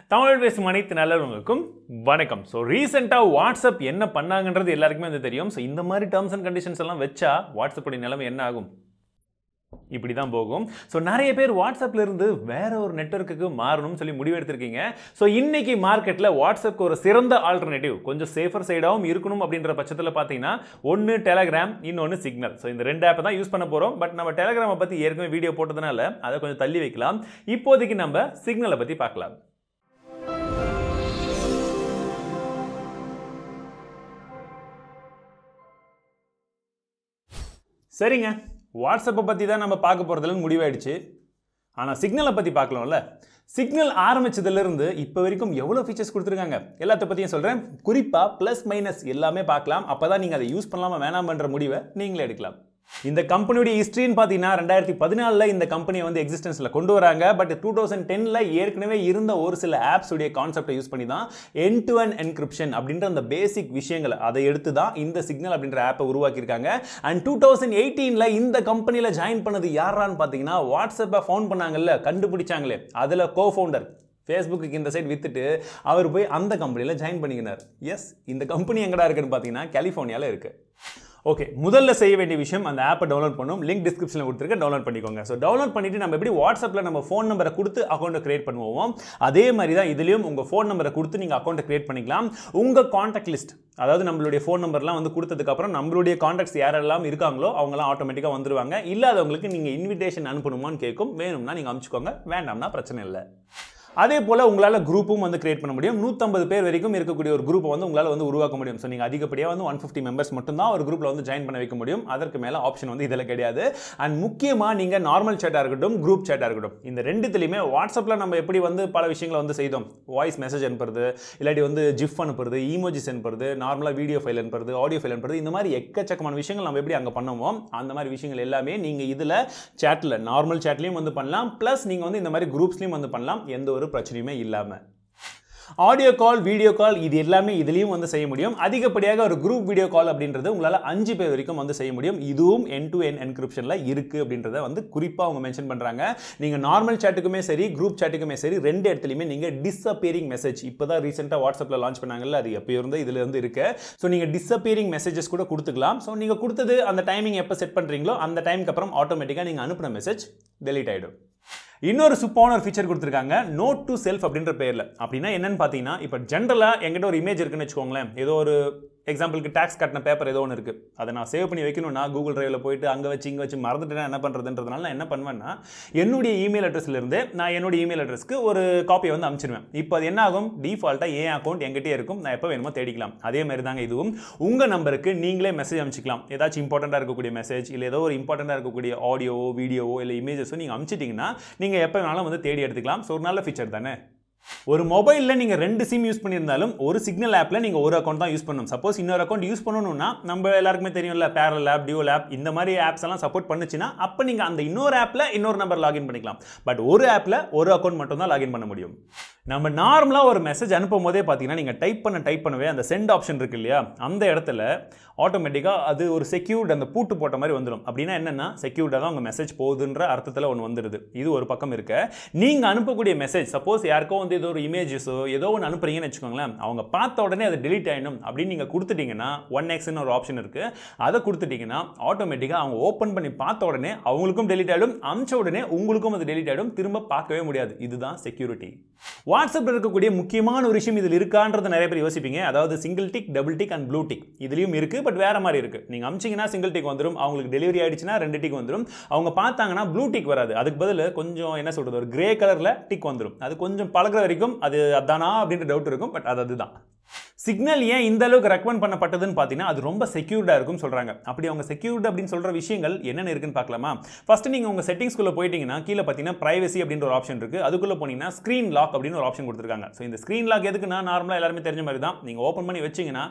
தமிழ் பேசும் அனைத்து நல்லவங்களுக்கும் வணக்கம் ஸோ ரீசெண்டாக வாட்ஸ்அப் என்ன பண்ணாங்கன்றது எல்லாருக்குமே வந்து தெரியும் ஸோ இந்த மாதிரி டேர்ம்ஸ் அண்ட் கண்டிஷன்ஸ் எல்லாம் வச்சா வாட்ஸ்அப்புடைய நிலைமை என்ன ஆகும் இப்படி தான் போகும் ஸோ நிறைய பேர் வாட்ஸ்அப்ல இருந்து வேற ஒரு நெட்வொர்க்குக்கு மாறணும்னு சொல்லி முடிவெடுத்திருக்கீங்க ஸோ இன்னைக்கு மார்க்கெட்டில் வாட்ஸ்அப்க்கு ஒரு சிறந்த ஆல்டர்னேட்டிவ் கொஞ்சம் சேஃபர் சைடாகவும் இருக்கணும் அப்படின்ற பட்சத்தில் பார்த்தீங்கன்னா ஒன்று டெலகிராம் இன்னொன்று சிக்னல் ஸோ இந்த ரெண்டு ஆப்பை தான் யூஸ் பண்ண போகிறோம் பட் நம்ம டெலகிராமை பற்றி ஏற்கனவே வீடியோ போட்டதுனால அதை கொஞ்சம் தள்ளி வைக்கலாம் இப்போதைக்கு நம்ம சிக்னலை பற்றி பார்க்கலாம் சரிங்க வாட்ஸ்அப்பை பற்றி தான் நம்ம பார்க்க போகிறதுலன்னு முடிவாயிடுச்சு ஆனால் சிக்னலை பற்றி பார்க்கலாம்ல சிக்னல் ஆரம்பிச்சதுலேருந்து இப்போ வரைக்கும் எவ்வளோ ஃபீச்சர்ஸ் கொடுத்துருக்காங்க எல்லாத்த பற்றியும் சொல்கிறேன் குறிப்பாக ப்ளஸ் மைனஸ் எல்லாமே பார்க்கலாம் அப்போ தான் நீங்கள் அதை யூஸ் பண்ணலாமா வேணாமன்ற முடிவை நீங்களே எடுக்கலாம் இந்த கம்பெனியுடைய ஹிஸ்ட்ரின்னு பார்த்தீங்கன்னா ரெண்டாயிரத்தி பதினாலில் இந்த கம்பெனியை வந்து எக்ஸிஸ்டன்ஸில் கொண்டு வராங்க பட் டூ தௌசண்ட் டெனில் ஏற்கனவே இருந்த ஒரு சில ஆப்ஸ் உடைய கான்செப்டை யூஸ் பண்ணி தான் என் டு அண்ட் என்கிரிப்ஷன் அப்படின்ற அந்த பேசிக் விஷயங்களை அதை எடுத்து தான் இந்த சிக்னல் அப்படின்ற ஆப்பை உருவாக்கியிருக்காங்க அண்ட் டூ தௌசண்ட் எயிட்டீனில் இந்த கம்பெனியில் ஜாயின் பண்ணது யாரான்னு பார்த்தீங்கன்னா வாட்ஸ்அப்பை ஃபவுண்ட் பண்ணாங்கல்ல கண்டுபிடிச்சாங்களே அதில் கோ ஃபவுண்டர் ஃபேஸ்புக்கு இந்த சைடு வித்துட்டு அவர் போய் அந்த கம்பெனியில் ஜாயின் பண்ணிக்கினார் எஸ் இந்த கம்பெனி எங்கடா இருக்குன்னு பார்த்தீங்கன்னா கலிஃபோர்னியாவில் இருக்குது ஓகே முதல்ல செய்ய வேண்டிய விஷயம் அந்த ஆப்பை டவுன்லோட் பண்ணும் லிங்க் டிஸ்கிரிப்ஷனில் கொடுத்துருக்க டவுன்லோட் பண்ணிக்கோங்க ஸோ டவுன்லோட் பண்ணிட்டு நம்ம எப்படி வாட்ஸ்அப்பில் நம்ம ஃபோன் நம்பரை கொடுத்து அக்கௌண்ட்டை கிரியேட் பண்ணுவோம் அதே மாதிரி தான் இதுலேயும் உங்கள் ஃபோன் நம்பரை கொடுத்து நீங்கள் அக்கௌண்ட்டை கிரியேட் பண்ணிக்கலாம் உங்கள் காண்டாக்ட் லிஸ்ட் அதாவது நம்மளுடைய ஃபோன் நம்பர்லாம் வந்து கொடுத்ததுக்கப்புறம் நம்மளுடைய காண்டாக்ட்ஸ் யாரெல்லாம் இருக்காங்களோ அவங்களாம் ஆட்டோமேட்டிக்காக வந்துருவாங்க இல்லாதவங்களுக்கு நீங்கள் இன்விடேஷன் அனுப்பணுமான்னு கேட்கும் வேணும்னா நீங்கள் அனுப்பிச்சுக்கோங்க வேண்டாம்னா பிரச்சனை இல்லை அதே போல் உங்களால் குரூப்பும் வந்து கிரியேட் பண்ண முடியும் நூற்றம்பது பேர் வரைக்கும் இருக்கக்கூடிய ஒரு குரூப்பை வந்து உங்களால் வந்து உருவாக்க முடியும் ஸோ நீங்கள் அதிகப்படியாக வந்து ஒன் ஃபிஃப்டி மெம்பர்ஸ் மட்டும்தான் ஒரு குரூப்பில் வந்து ஜாயின் பண்ண வைக்க முடியும் அதற்கு மேலே ஆப்ஷன் வந்து இதில் கிடையாது அண்ட் முக்கியமாக நீங்கள் நார்மல் சேட்டாக இருக்கட்டும் குரூப் சேட்டாக இருக்கட்டும் இந்த ரெண்டுத்துலையுமே வாட்ஸ்அப்பில் நம்ம எப்படி வந்து பல விஷயங்களை வந்து செய்தோம் வாய்ஸ் மெசேஜ் அனுப்புறது இல்லாட்டி வந்து ஜிஃப் அனுப்புறது ஈமோஜிஸ் அனுப்புறது நார்மலாக வீடியோ ஃபைல் அனுப்புறது ஆடியோ ஃபைல் அனுப்புறது இந்த மாதிரி எக்கச்சக்கமான விஷயங்கள் நம்ம எப்படி அங்கே பண்ணுவோமோ அந்த மாதிரி விஷயங்கள் எல்லாமே நீங்கள் இதில் சேட்டில் நார்மல் சேட்லையும் வந்து பண்ணலாம் ப்ளஸ் நீங்கள் வந்து இந்த மாதிரி குரூப்ஸ்லையும் வந்து பண்ணலாம் எந்த ஒரு பிரச்சனையுமே இல்லாமல் ஆடியோ கால் வீடியோ கால் இது எல்லாமே இதுலேயும் வந்து செய்ய முடியும் அதிகப்படியாக ஒரு குரூப் வீடியோ கால் அப்படின்றது உங்களால் அஞ்சு பேர் வரைக்கும் வந்து செய்ய முடியும் இதுவும் என் டு என் என்கிரிப்ஷனில் இருக்குது அப்படின்றத வந்து குறிப்பாக அவங்க மென்ஷன் பண்ணுறாங்க நீங்கள் நார்மல் சேட்டுக்குமே சரி குரூப் சேட்டுக்குமே சரி ரெண்டு இடத்துலையுமே நீங்கள் டிஸ்அப்பியரிங் மெசேஜ் இப்போ தான் ரீசெண்டாக வாட்ஸ்அப்பில் லான்ச் பண்ணாங்கல்ல அது எப்போ இருந்து இதில் இருந்து இருக்கு ஸோ நீங்கள் டிஸ்அப்பியரிங் மெசேஜஸ் கூட கொடுத்துக்கலாம் ஸோ நீங்கள் கொடுத்தது அந்த டைமிங் எப்போ செட் பண்ணுறீங்களோ அந்த டைமுக்கு அப்புறம் ஆட்டோமேட்டிக்காக நீங்கள் அனுப்பின மெசேஜ் டெலீட் ஆகிடும் இன்னொரு சூப்பான ஒரு ஃபீச்சர் கொடுத்துருக்காங்க நோட் டு செல்ஃப் அப்படின்ற பேரில் அப்படின்னா என்னன்னு பார்த்தீங்கன்னா இப்போ ஜென்ரலாக எங்கிட்ட ஒரு இமேஜ் இருக்குன்னு வச்சுக்கோங்களேன் ஏதோ ஒரு எக்ஸாம்பிளுக்கு டேக்ஸ் கட்டின பேப்பர் ஏதோ ஒன்று இருக்குது அதை நான் சேவ் பண்ணி வைக்கணும்னா கூகுள் டிரைவில் போயிட்டு அங்கே வச்சு இங்கே வச்சு மறந்துட்டேன்னா என்ன பண்ணுறதுன்றதுனால நான் என்ன பண்ணுவேன்னா என்னுடைய இமெயில் அட்ரஸ்லேருந்து நான் என்னுடைய இமெயில் அட்ரஸ்க்கு ஒரு காப்பியை வந்து அனுப்பிச்சிடுவேன் இப்போ அது என்ன ஆகும் டிஃபால்ட்டாக என் அக்கௌண்ட் எங்கிட்டே இருக்கும் நான் எப்போ வேணுமோ தேடிக்கலாம் அதே மாதிரி தாங்க இதுவும் உங்கள் நம்பருக்கு நீங்களே மெசேஜ் அனுப்பிச்சிக்கலாம் ஏதாச்சும் இம்பார்ட்டண்ட்டாக இருக்கக்கூடிய மெசேஜ் இல்லை ஏதோ ஒரு இம்பார்ட்டண்ட்டாக இருக்கக்கூடிய ஆடியோவோ வீடியோவோ இல்லை இமேஜஸோ நீங்கள் அனுப்பிச்சிட்டிங்கன்னா நீங்கள் எப்போ வேணாலும் வந்து தேடி எடுத்துக்கலாம் ஸோ ஒரு நல்ல ஃபீச்சர் தானே ஒரு மொபைலில் நீங்கள் ரெண்டு சிம் யூஸ் பண்ணியிருந்தாலும் ஒரு சிக்னல் ஆப்பில் நீங்கள் ஒரு அக்கௌண்ட் தான் யூஸ் பண்ணணும் சப்போஸ் இன்னொரு அக்கௌண்ட் யூஸ் பண்ணணும்னா நம்ம எல்லாருக்குமே தெரியும்ல பேரல் ஆப் டியூல் ஆப் இந்த மாதிரி ஆப்ஸ் எல்லாம் சப்போர்ட் பண்ணுச்சுன்னா அப்போ நீங்கள் அந்த இன்னொரு ஆப்பில் இன்னொரு நம்பர் லாகின் பண்ணிக்கலாம் பட் ஒரு ஆப்பில் ஒரு அக்கௌண்ட் மட்டும் தான் லாகின் பண்ண முடியும் நம்ம நார்மலாக ஒரு மெசேஜ் அனுப்பும் போதே பார்த்தீங்கன்னா நீங்கள் டைப் பண்ண டைப் பண்ணவே அந்த சென்ட் ஆப்ஷன் இருக்கு இல்லையா அந்த இடத்துல ஆட்டோமேட்டிக்காக அது ஒரு செக்யூர்ட் அந்த பூட்டு போட்ட மாதிரி வந்துடும் அப்படின்னா என்னென்னா செக்யூர்டாக தான் உங்கள் மெசேஜ் போகுதுன்ற அர்த்தத்தில் ஒன்று வந்துடுது இது ஒரு பக்கம் இருக்க நீங்கள் அனுப்பக்கூடிய மெசேஜ் சப்போஸ் யாருக்கோ வந்து ஏதோ ஒரு இமேஜஸோ ஏதோ ஒன்று அனுப்புறீங்கன்னு வச்சுக்கோங்களேன் அவங்க பார்த்த உடனே அது டெலிட் ஆகிடும் அப்படின்னு நீங்கள் கொடுத்துட்டீங்கன்னா ஒன் எக்ஸ்னு ஒரு ஆப்ஷன் இருக்குது அதை கொடுத்துட்டீங்கன்னா ஆட்டோமேட்டிக்காக அவங்க ஓப்பன் பண்ணி பார்த்த உடனே அவங்களுக்கும் டெலிட் ஆகிடும் அமிச்ச உடனே உங்களுக்கும் அது டெலிட் ஆகிடும் திரும்ப பார்க்கவே முடியாது இதுதான் செக்யூரிட்டி வாட்ஸ்அப்பில் இருக்கக்கூடிய முக்கியமான ஒரு விஷயம் இதில் இருக்கான்றதை நிறைய பேர் யோசிப்பீங்க அதாவது single tick double tick and blue tick இதுலேயும் இருக்குது பட் வேறு மாதிரி இருக்குது நீங்கள் அமிச்சிங்கன்னா சிங்கிள் டிக் வந்துடும் அவங்களுக்கு டெலிவரி ஆயிடுச்சுன்னா ரெண்டு டிக் வந்துடும் அவங்க பார்த்தாங்கன்னா ப்ளூ டிக் வராது அதுக்கு பதில் கொஞ்சம் என்ன சொல்கிறது ஒரு கிரே கலரில் டிக் வந்துடும் அது கொஞ்சம் பழகுற வரைக்கும் அது அதானா அப்படின்ற டவுட் இருக்கும் பட் அது அதுதான் சிக்னல் ஏன் இந்த அளவுக்கு ரெக்கமெண்ட் பண்ணப்பட்டதுன்னு பார்த்தீங்கன்னா அது ரொம்ப செக்யூர்டாக இருக்கும் சொல்கிறாங்க அப்படி அவங்க செக்யூர்டு அப்படின்னு சொல்கிற விஷயங்கள் என்னென்ன இருக்குன்னு பார்க்கலாமா ஃபஸ்ட்டு நீங்கள் உங்கள் செட்டிங்ஸ்குள்ளே போயிட்டீங்கன்னா கீழே பார்த்தீங்கன்னா ப்ரைவசி அப்படின்ற ஒரு ஆப்ஷன் இருக்குது அதுக்குள்ளே போனீங்கன்னா ஸ்க்ரீன் லாக் அப்படின்னு ஒரு ஆப்ஷன் கொடுத்துருக்காங்க ஸோ இந்த ஸ்க்ரீன் லாக் எதுக்குன்னா நார்மலாக எல்லாருமே தெரிஞ்ச மாதிரி தான் நீங்கள் ஓப்பன் பண்ணி வச்சிங்கன்னா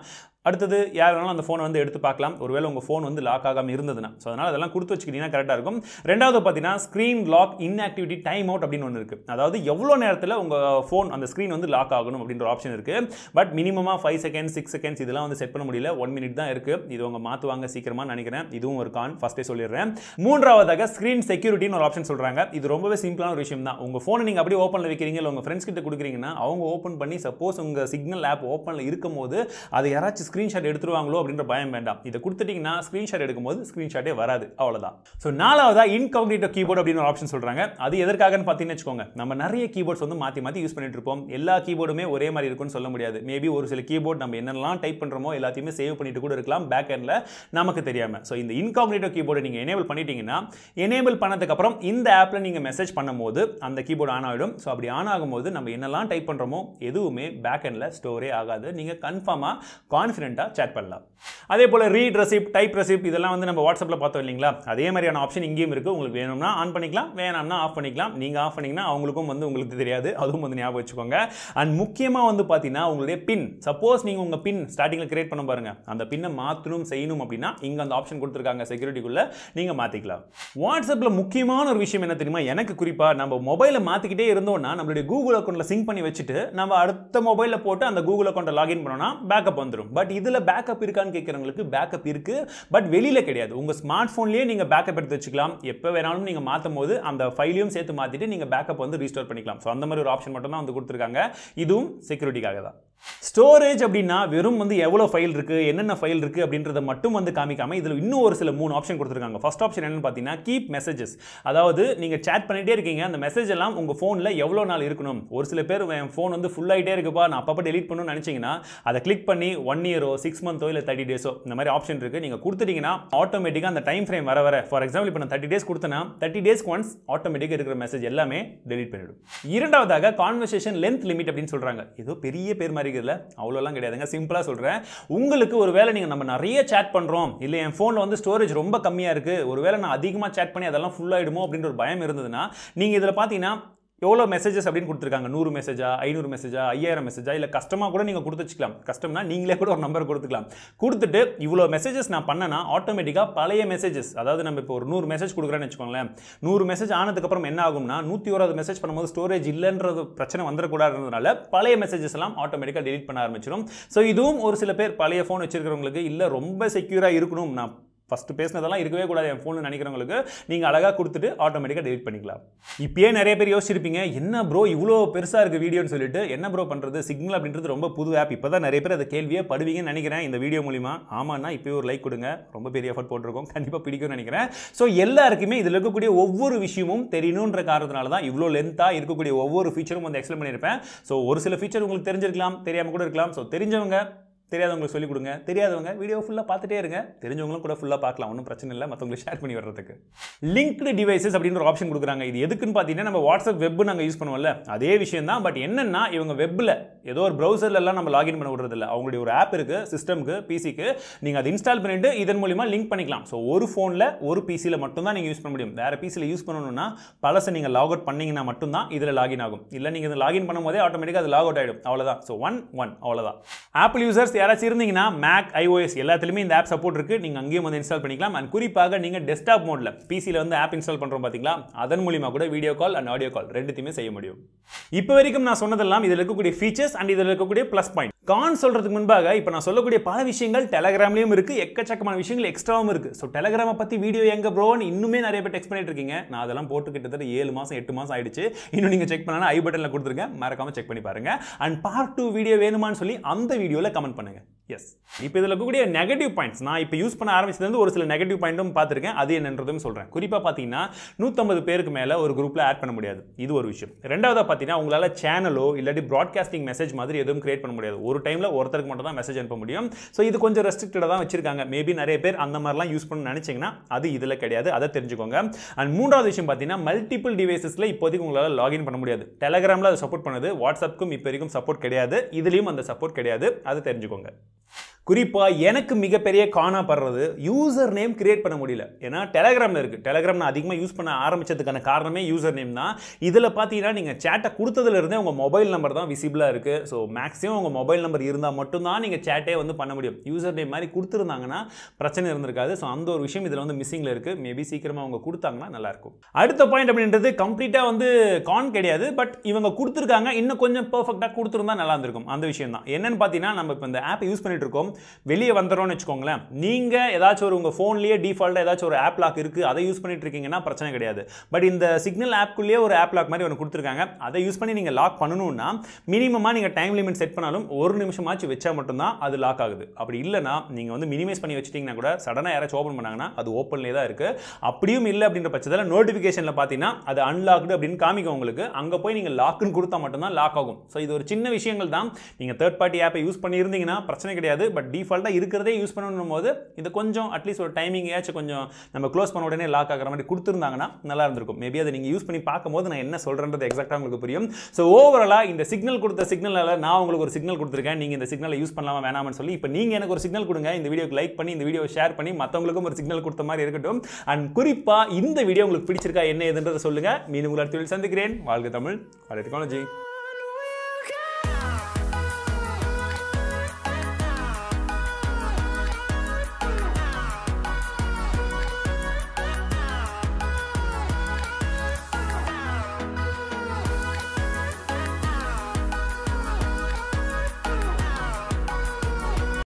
அடுத்தது யார் வேணாலும் அந்த ஃபோனை வந்து எடுத்து பார்க்கலாம் ஒருவேளை உங்கள் ஃபோன் வந்து லாக் ஆகாமல் இருந்ததுன்னா ஸோ அதனால் அதெல்லாம் கொடுத்து வச்சுக்கிட்டீங்கன்னா கரெக்டாக இருக்கும் ரெண்டாவது பார்த்தீங்கன்னா screen lock inactivity time out அப்படின்னு ஒன்று இருக்குது அதாவது எவ்வளோ நேரத்தில் உங்கள் ஃபோன் அந்த ஸ்க்ரீன் வந்து லாக் ஆகணும் அப்படின்ற ஆப்ஷன் இருக்குது பட் மினிமமாக ஃபைவ் செகண்ட்ஸ் சிக்ஸ் செகண்ட்ஸ் இதெல்லாம் வந்து செட் பண்ண முடியல ஒன் மினிட் தான் இருக்குது இது உங்க மாற்றுவாங்க சீக்கிரமாக நினைக்கிறேன் இதுவும் ஒரு கான் ஃபஸ்ட்டே சொல்லிடுறேன் மூன்றாவதாக ஸ்க்ரீன் செக்யூரிட்டின்னு ஒரு ஆப்ஷன் சொல்கிறாங்க இது ரொம்பவே சிம்பிளான ஒரு விஷயம் தான் உங்கள் ஃபோனை நீங்கள் அப்படியே ஓப்பனில் வைக்கிறீங்க இல்லை உங்கள் ஃப்ரெண்ட்ஸ் கிட்ட கொடுக்குறீங்கன்னா அவங்க ஓப்பன் பண்ணி சப்போஸ் உங்கள் சிக்னல் ஆப் ஓப்பனில் இருக்கும் போது அதை யாராச்சும் ஸ்க்ரீன்ஷாட் எடுத்துருவாங்களோ அப்படின்ற பயம் வேண்டாம் இதை கொடுத்துட்டீங்கன்னா ஸ்க்ரீன்ஷாட் எடுக்கும்போது ஸ்க்ரீன்ஷாட்டே வராது அவ்வளோதான் ஸோ நாலாவதா இன்காக்னிட்டோ கீபோர்டு அப்படின்னு ஒரு ஆப்ஷன் சொல்கிறாங்க அது எதற்காகன்னு பார்த்தீங்கன்னு வச்சுக்கோங்க நம்ம நிறைய கீபோர்ட்ஸ் வந்து மாற்றி மாற்றி யூஸ் பண்ணிட்டு இருப்போம் எல்லா கீபோர்டுமே ஒரே மாதிரி இருக்கும்னு சொல்ல முடியாது மேபி ஒரு சில கீபோர்ட் நம்ம என்னெல்லாம் டைப் பண்ணுறோமோ எல்லாத்தையுமே சேவ் பண்ணிட்டு கூட இருக்கலாம் பேக் எண்டில் நமக்கு தெரியாமல் ஸோ இந்த இன்காக்னிட்டோ கீபோர்டை நீங்கள் எனேபிள் பண்ணிட்டீங்கன்னா எனேபிள் பண்ணதுக்கப்புறம் இந்த ஆப்பில் நீங்கள் மெசேஜ் பண்ணும்போது அந்த கீபோர்டு ஆன் ஆகிடும் ஸோ அப்படி ஆன் ஆகும்போது நம்ம என்னெல்லாம் டைப் பண்ணுறோமோ எதுவுமே பேக் எண்டில் ஸ்டோரே ஆகாது நீங்கள் கன்ஃபார்மாக கான்ஃபிடென்ட்டாக சேட் பண்ணலாம் அதே போல் ரீட் ரெசிப்ட் டைப் ரெசிப்ட் இதெல்லாம் வந்து நம்ம வாட்ஸ்அப்பில் பார்த்தோம் இல்லைங்களா அதே மாதிரியான ஆப்ஷன் இங்கேயும் இருக்குது உங்களுக்கு வேணும்னா ஆன் பண்ணிக்கலாம் வேணாம்னா ஆஃப் பண்ணிக்கலாம் நீங்கள் ஆஃப் பண்ணிங்கன்னா அவங்களுக்கும் வந்து உங்களுக்கு தெரியாது அதுவும் வந்து ஞாபகம் வச்சுக்கோங்க அண்ட் முக்கியமாக வந்து பார்த்தீங்கன்னா உங்களுடைய பின் சப்போஸ் நீங்கள் உங்கள் பின் ஸ்டார்டிங்கில் கிரியேட் பண்ண பாருங்க அந்த பின்னை மாற்றணும் செய்யணும் அப்படின்னா இங்கே அந்த ஆப்ஷன் கொடுத்துருக்காங்க செக்யூரிட்டிக்குள்ளே நீங்கள் மாற்றிக்கலாம் வாட்ஸ்அப்பில் முக்கியமான ஒரு விஷயம் என்ன தெரியுமா எனக்கு குறிப்பாக நம்ம மொபைலை மாற்றிக்கிட்டே இருந்தோம்னா நம்மளுடைய கூகுள் அக்கௌண்ட்டில் சிங்க் பண்ணி வச்சுட்டு நம்ம அடுத்த மொபைலில் போட்டு அந்த கூகுள் அக்கௌண்ட்டை லாகின் பண்ணோம்னா பேக்கப் வந்துடும் பட் இதில் பேக்கப் இருக்கான்னு கேட்குறவங்களுக்கு பேக்கப் இருக்குது பட் வெளியில் கிடையாது உங்கள் ஸ்மார்ட் ஃபோன்லேயே நீங்கள் பேக்கப் எடுத்து வச்சுக்கலாம் எப்போ வேணாலும் நீங்கள் மாற்றும் போது அந்த ஃபைலையும் சேர்த்து மாற்றிட்டு நீங்கள் பேக்கப் வந்து ரீஸ்டோர் பண்ணிக்கலாம் ஸோ அந்த மாதிரி ஒரு ஆப்ஷன் மட்டும் தான் வந்து கொடுத்துருக்காங்க இதுவும் செக்யூரிட்டிக்காக தான் ஸ்டோரேஜ் அப்படின்னா வெறும் வந்து எவ்வளோ ஃபைல் இருக்குது என்னென்ன ஃபைல் இருக்குது அப்படின்றத மட்டும் வந்து காமிக்காம இதில் இன்னும் ஒரு சில மூணு ஆப்ஷன் கொடுத்துருக்காங்க ஃபர்ஸ்ட் ஆப்ஷன் என்னன்னு பார்த்தீங்கன்னா கீப் மெசேஜஸ் அதாவது நீங்கள் சேட் பண்ணிட்டே இருக்கீங்க அந்த மெசேஜ் எல்லாம் உங்கள் ஃபோனில் எவ்வளோ நாள் இருக்கணும் ஒரு சில பேர் என் ஃபோன் வந்து ஃபுல் ஆகிட்டே இருக்குப்பா நான் அப்பப்போ டெலிட் பண்ணணும்னு நினச்சிங்கன்னா அதை கிளிக் பண்ணி ஒன் இயரோ சிக்ஸ் மந்த்தோ இல்லை தேர்ட்டி டேஸோ இந்த மாதிரி ஆப்ஷன் இருக்குது நீங்கள் கொடுத்துட்டீங்கன்னா ஆட்டோமேட்டிக்காக அந்த டைம் ஃப்ரேம் வர வர ஃபார் எக்ஸாம்பிள் இப்போ நான் தேர்ட்டி டேஸ் கொடுத்தேன்னா தேர்ட்டி டேஸ்க்கு ஒன்ஸ் ஆட்டோமேட்டிக்காக இருக்கிற மெசேஜ் எல்லாமே டெலிட் பண்ணிவிடும் இரண்டாவதாக கான்வர்சேஷன் லென்த் லிமிட் அப்படின்னு சொல்கிறாங்க ஏதோ பெரிய பேர் மாதிரி இருக்குதுல அவ்வளோலாம் கிடையாதுங்க சிம்பிளாக சொல்கிறேன் உங்களுக்கு ஒரு வேளை நீங்கள் நம்ம நிறைய சேட் பண்ணுறோம் இல்லை என் ஃபோனில் வந்து ஸ்டோரேஜ் ரொம்ப கம்மியாக இருக்குது ஒரு வேளை நான் அதிகமாக சேட் பண்ணி அதெல்லாம் ஃபுல் ஆகிடுமோ அப்படின்ற ஒரு பயம் இருந்ததுன்னா நீங்கள் இதில் பார்த்தீங்கன்னா எவ்வளோ மெசேஜஸ் அப்படின்னு கொடுத்துருக்காங்க நூறு மெசேஜா ஐநூறு மெசேஜா ஐயாயிரம் மெசேஜா இல்லை கஷ்டமாக கூட நீங்கள் கொடுத்து வச்சுக்கலாம் கஷ்டம்னா நீங்களே கூட ஒரு நம்பர் கொடுத்துக்கலாம் கொடுத்துட்டு இவ்வளோ மெசேஜஸ் நான் பண்ணனா ஆட்டோமேட்டிக்காக பழைய மெசேஜஸ் அதாவது நம்ம இப்போ ஒரு நூறு மெசேஜ் கொடுக்குறேன்னு வச்சுக்கோங்களேன் நூறு மெசேஜ் ஆனதுக்கப்புறம் என்ன ஆகும்னா நூற்றி ஓராவது மெசேஜ் பண்ணும்போது ஸ்டோரேஜ் இல்லைன்றது பிரச்சனை வந்துடக்கூடாதுன்றதுனால பழைய மெசேஜஸ் எல்லாம் ஆட்டோமேட்டிக்காக டெலிட் பண்ண ஆரம்பிச்சிடும் ஸோ இதுவும் ஒரு சில பேர் பழைய ஃபோன் வச்சிருக்கிறவங்களுக்கு இல்லை ரொம்ப செக்யூராக இருக்கணும் நான் ஃபஸ்ட்டு பேசினதெல்லாம் இருக்கவே கூடாது என் ஃபோனில் நினைக்கிறவங்களுக்கு நீங்கள் அழகாக கொடுத்துட்டு ஆட்டோமேட்டிக்காக டெலிட் பண்ணிக்கலாம் இப்பயே நிறைய பேர் யோசிச்சிருப்பீங்க என்ன ப்ரோ இவ்வளோ பெருசாக இருக்குது வீடியோன்னு சொல்லிட்டு என்ன ப்ரோ பண்ணுறது சிக்னல் அப்படின்றது ரொம்ப புது ஆப் இப்போ தான் நிறைய பேர் அதை கேள்வியே படுவீங்கன்னு நினைக்கிறேன் இந்த வீடியோ மூலிமா ஆமாண்ணா இப்போயே ஒரு லைக் கொடுங்க ரொம்ப பெரிய எஃபர்ட் போட்டிருக்கோம் கண்டிப்பாக பிடிக்கும்னு நினைக்கிறேன் ஸோ எல்லாருக்குமே இதில் இருக்கக்கூடிய ஒவ்வொரு விஷயமும் தெரியணுன்ற காரணத்தினால தான் இவ்வளோ லென்த்தாக இருக்கக்கூடிய ஒவ்வொரு ஃபீச்சரும் வந்து எக்ஸ்பிளைன் பண்ணியிருப்பேன் ஸோ ஒரு சில ஃபீச்சர் உங்களுக்கு தெரிஞ்சிருக்கலாம் தெரியாமல் கூட இருக்கலாம் ஸோ தெரிஞ்சவங்க தெரியாதவங்களுக்கு சொல்லிக் கொடுங்க தெரியாதவங்க வீடியோ ஃபுல்லாக பார்த்துட்டே இருங்க தெரிஞ்சவங்களும் கூட ஃபுல்லாக பார்க்கலாம் ஒன்றும் பிரச்சனை இல்லை மற்றவங்களுக்கு ஷேர் பண்ணி வர்றதுக்கு லிங்க்டு டிவைசஸ் அப்படின்னு ஒரு ஆப்ஷன் கொடுக்குறாங்க இது எதுக்குன்னு பார்த்தீங்கன்னா நம்ம வாட்ஸ்அப் வெப் நாங்கள் யூஸ் பண்ணுவோம்ல அதே விஷயம் தான் பட் என்னன்னா இவங்க வெப்பில் ஏதோ ஒரு ப்ரௌசர்லாம் நம்ம லாகின் பண்ண விடுறதில்ல அவங்களுடைய ஒரு ஆப் இருக்குது சிஸ்டம்க்கு பிசிக்கு நீங்கள் அதை இன்ஸ்டால் பண்ணிட்டு இதன் மூலிமா லிங்க் பண்ணிக்கலாம் ஸோ ஒரு ஃபோனில் ஒரு பிசியில் மட்டும் தான் நீங்கள் யூஸ் பண்ண முடியும் வேறு பிசியில் யூஸ் பண்ணணும்னா பழசை நீங்கள் லாக் அவுட் பண்ணீங்கன்னா மட்டும்தான் இதில் லாகின் ஆகும் இல்லை நீங்கள் இதை லாகின் பண்ணும்போதே ஆட்டோமேட்டிக்காக அது லாக் அவுட் ஆகிடும் அவ்வளோதான் ஸோ ஒன் ஒன் அவ்வளோதான் ஆப்பிள் யூசர்ஸ் யாராச்சும் இருந்தீங்கன்னா மேக் ஐஓஎஸ் எல்லாத்துலேயுமே இந்த ஆப் சப்போர்ட் இருக்குது நீங்கள் அங்கேயும் வந்து இன்ஸ்டால் பண்ணிக்கலாம் அண்ட் குறிப்பாக நீங்கள் டெஸ்க்டாப் மோடில் பிசியில் வந்து ஆப் இன்ஸ்டால் பண்ணுறோம் பார்த்தீங்களா அதன் மூலிமா கூட video call and audio call ரெண்டுத்தையுமே செய்ய முடியும் இப்போ வரைக்கும் நான் சொன்னதெல்லாம் இதில் இருக்கக்கூடிய ஃபீச்சர்ஸ் அண்ட் இதில் இருக்கக்கூடிய ப்ளஸ் பாயிண்ட் கான் சொல்கிறதுக்கு முன்பாக இப்போ நான் சொல்லக்கூடிய பல விஷயங்கள் டெலகிராம்லேயும் இருக்குது எக்கச்சக்கமான விஷயங்கள் எக்ஸ்ட்ராவும் இருக்குது ஸோ டெலகிராமை பற்றி வீடியோ எங்கே ப்ரோன்னு இன்னுமே நிறைய பேர் டெக்ஸ்ட் பண்ணிட்டு இருக்கீங்க நான் அதெல்லாம் போட்டு கிட்டத்தட்ட ஏழு மாதம் எட்டு மாதம் ஆயிடுச்சு இன்னும் நீங்கள் செக் பண்ணலாம் ஐ பட்டனில் கொடுத்துருக்கேன் மறக்காம செக் பண்ணி பாருங்க அண்ட் பார்ட் டூ வீடியோ வேணுமான்னு சொல்லி அந்த வீடியோவில் கமெண்ட் பண்ணுங்க எஸ் இப்போ இதில் இருக்கக்கூடிய நெகட்டிவ் பாயிண்ட்ஸ் நான் இப்போ யூஸ் பண்ண ஆரம்பிச்சதுலேருந்து ஒரு சில நெகட்டிவ் பாயிண்ட்டும் பார்த்துருக்கேன் அது என்னன்றதும் சொல்கிறேன் குறிப்பாக பார்த்தீங்கன்னா நூற்றம்பது பேருக்கு மேலே ஒரு குரூப்பில் ஆட் பண்ண முடியாது இது ஒரு விஷயம் ரெண்டாவதாக பார்த்தீங்கன்னா உங்களால் சேனலோ இல்லாட்டி ப்ராட்காஸ்டிங் மெசேஜ் மாதிரி எதுவும் கிரியேட் பண்ண முடியாது ஒரு டைமில் ஒருத்தருக்கு மட்டும் தான் மெசேஜ் அனுப்ப முடியும் ஸோ இது கொஞ்சம் ரெஸ்ட்ரிக்டடாக தான் வச்சிருக்காங்க மேபி நிறைய பேர் அந்த மாதிரிலாம் யூஸ் பண்ண நினச்சிங்கன்னா அது இதில் கிடையாது அதை தெரிஞ்சுக்கோங்க அண்ட் மூன்றாவது விஷயம் பார்த்தீங்கன்னா மல்டிபிள் டிவைசஸில் இப்போதைக்கு உங்களால் லாகின் பண்ண முடியாது டெலகிராமில் அதை சப்போர்ட் பண்ணுது வாட்ஸ்அப்புக்கும் இப்போ வரைக்கும் சப்போர்ட் கிடையாது இதுலேயும் அந்த சப்போர்ட் கிடையாது அது தெரிஞ்சுக்கோங்க குறிப்பாக எனக்கு மிகப்பெரிய காணப்படுறது யூசர் நேம் கிரியேட் பண்ண முடியல ஏன்னா டெலகிராமில் இருக்குது டெலகிராம் நான் அதிகமாக யூஸ் பண்ண ஆரம்பிச்சதுக்கான காரணமே யூசர் நேம் தான் இதில் பார்த்தீங்கன்னா நீங்கள் சேட்டை கொடுத்ததுலேருந்தே உங்கள் மொபைல் நம்பர் தான் விசிபிளாக இருக்குது ஸோ மேக்ஸிமம் உங்கள் மொபைல் நம்பர் இருந்தால் மட்டும்தான் நீங்கள் சேட்டே வந்து பண்ண முடியும் யூசர் நேம் மாதிரி கொடுத்துருந்தாங்கன்னா பிரச்சனை இருந்திருக்காது ஸோ அந்த ஒரு விஷயம் இதில் வந்து மிஸ்ஸிங்கில் இருக்குது மேபி சீக்கிரமாக அவங்க கொடுத்தாங்கன்னா நல்லாயிருக்கும் அடுத்த பாயிண்ட் அப்படின்றது கம்ப்ளீட்டாக வந்து கான் கிடையாது பட் இவங்க கொடுத்துருக்காங்க இன்னும் கொஞ்சம் பர்ஃபெக்டாக கொடுத்துருந்தா நல்லா இருந்திருக்கும் அந்த விஷயம் தான் என்னன்னு பார்த்தீங்கன்னா நம்ம இப்போ இந்த ஆப்பை யூஸ் பண்ணிட்டு இருக்கோம் வெளியே வந்துடுறோம்னு வச்சுக்கோங்களேன் நீங்கள் ஏதாச்சும் ஒரு உங்கள் ஃபோன்லேயே டிஃபால்ட்டாக ஏதாச்சும் ஒரு ஆப் லாக் இருக்குது அதை யூஸ் பண்ணிட்டு இருக்கீங்கன்னா பிரச்சனை கிடையாது பட் இந்த சிக்னல் ஆப்குள்ளேயே ஒரு ஆப் லாக் மாதிரி ஒன்று கொடுத்துருக்காங்க அதை யூஸ் பண்ணி நீங்கள் லாக் பண்ணணும்னா மினிமமாக நீங்கள் டைம் லிமிட் செட் பண்ணாலும் ஒரு நிமிஷமாச்சு வச்சா மட்டும்தான் அது லாக் ஆகுது அப்படி இல்லைனா நீங்கள் வந்து மினிமைஸ் பண்ணி வச்சிட்டிங்கன்னா கூட சடனாக யாராச்சும் ஓப்பன் பண்ணாங்கன்னா அது ஓப்பன்லேயே தான் இருக்குது அப்படியும் இல்லை அப்படின்ற பட்சத்தில் நோட்டிஃபிகேஷனில் பார்த்தீங்கன்னா அது அன்லாக்டு அப்படின்னு காமிக்கும் உங்களுக்கு அங்கே போய் நீங்கள் லாக்குன்னு கொடுத்தா மட்டும்தான் லாக் ஆகும் ஸோ இது ஒரு சின்ன விஷயங்கள் தான் நீங்கள் தேர்ட் பார்ட்டி ஆப்பை யூஸ் பண்ணியிருந்தீங்கன்னா பிரச்சனை கிடையாது பட் டிஃபால்ட்டாக இருக்கிறதே யூஸ் பண்ணணும் போது இது கொஞ்சம் அட்லீஸ்ட் ஒரு டைமிங் ஏச்சும் கொஞ்சம் நம்ம க்ளோஸ் பண்ண உடனே லாக் ஆகிற மாதிரி கொடுத்துருந்தாங்கன்னா நல்லா இருந்திருக்கும் மேபி அதை நீங்கள் யூஸ் பண்ணி பார்க்கும்போது நான் என்ன சொல்கிறேன்றது எக்ஸாக்டாக உங்களுக்கு புரியும் ஸோ ஓவராலாக இந்த சிக்னல் கொடுத்த சிக்னலால் நான் உங்களுக்கு ஒரு சிக்னல் கொடுத்துருக்கேன் நீங்கள் இந்த சிக்னலை யூஸ் பண்ணலாமா வேணாம்னு சொல்லி இப்போ நீங்கள் எனக்கு ஒரு சிக்னல் கொடுங்க இந்த வீடியோக்கு லைக் பண்ணி இந்த வீடியோ ஷேர் பண்ணி மற்றவங்களுக்கும் ஒரு சிக்னல் கொடுத்த மாதிரி இருக்கட்டும் அண்ட் குறிப்பாக இந்த வீடியோ உங்களுக்கு பிடிச்சிருக்கா என்ன ஏதுன்றதை சொல்லுங்கள் மீண்டும் உங்களை அடுத்த வீடியோவில் சந்திக்கிறேன் வாழ்க தமிழ் வாழ்க டெக்னாலஜி